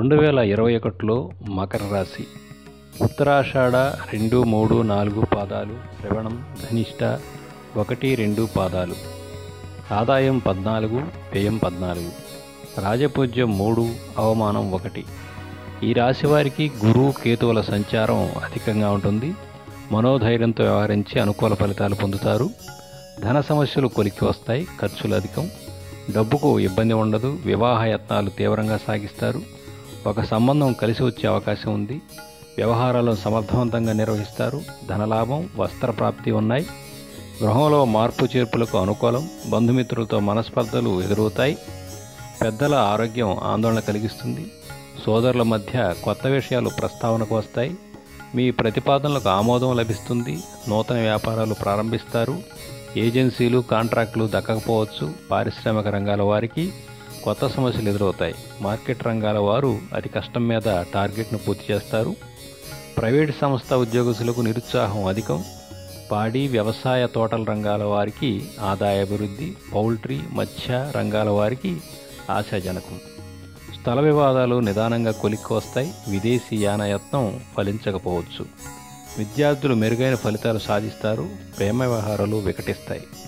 రెండు వేల ఇరవై ఒకటిలో మకర రాశి ఉత్తరాషాఢ రెండు మూడు నాలుగు పాదాలు శ్రవణం ధనిష్ట ఒకటి రెండు పాదాలు ఆదాయం పద్నాలుగు వ్యయం పద్నాలుగు రాజపూజ్యం మూడు అవమానం ఒకటి ఈ రాశి వారికి గురువు కేతువుల సంచారం అధికంగా ఉంటుంది మనోధైర్యంతో వ్యవహరించి అనుకూల ఫలితాలు పొందుతారు ధన సమస్యలు కొలిక్కి వస్తాయి ఖర్చులు అధికం డబ్బుకు ఇబ్బంది ఉండదు వివాహ యత్నాలు తీవ్రంగా సాగిస్తారు ఒక సంబంధం కలిసి వచ్చే అవకాశం ఉంది వ్యవహారాలను సమర్థవంతంగా నిర్వహిస్తారు ధనలాభం వస్త్ర ప్రాప్తి ఉన్నాయి గృహంలో మార్పు చేర్పులకు అనుకూలం బంధుమిత్రులతో మనస్పర్ధలు ఎదురవుతాయి పెద్దల ఆరోగ్యం ఆందోళన కలిగిస్తుంది సోదరుల మధ్య కొత్త విషయాలు ప్రస్తావనకు వస్తాయి మీ ప్రతిపాదనలకు ఆమోదం లభిస్తుంది నూతన వ్యాపారాలు ప్రారంభిస్తారు ఏజెన్సీలు కాంట్రాక్టులు దక్కకపోవచ్చు పారిశ్రామిక రంగాల వారికి కొత్త సమస్యలు ఎదురవుతాయి మార్కెట్ రంగాల వారు అతి కష్టం మీద టార్గెట్ను పూర్తి చేస్తారు ప్రైవేట్ సంస్థ ఉద్యోగస్తులకు నిరుత్సాహం అధికం పాడి వ్యవసాయ తోటల రంగాల వారికి ఆదాయ అభివృద్ధి పౌల్ట్రీ మత్స్య రంగాల వారికి ఆశాజనకం స్థల వివాదాలు నిదానంగా కొలిక్కి వస్తాయి విదేశీ యానయత్నం ఫలించకపోవచ్చు విద్యార్థులు మెరుగైన ఫలితాలు సాధిస్తారు ప్రేమ వ్యవహారాలు వికటిస్తాయి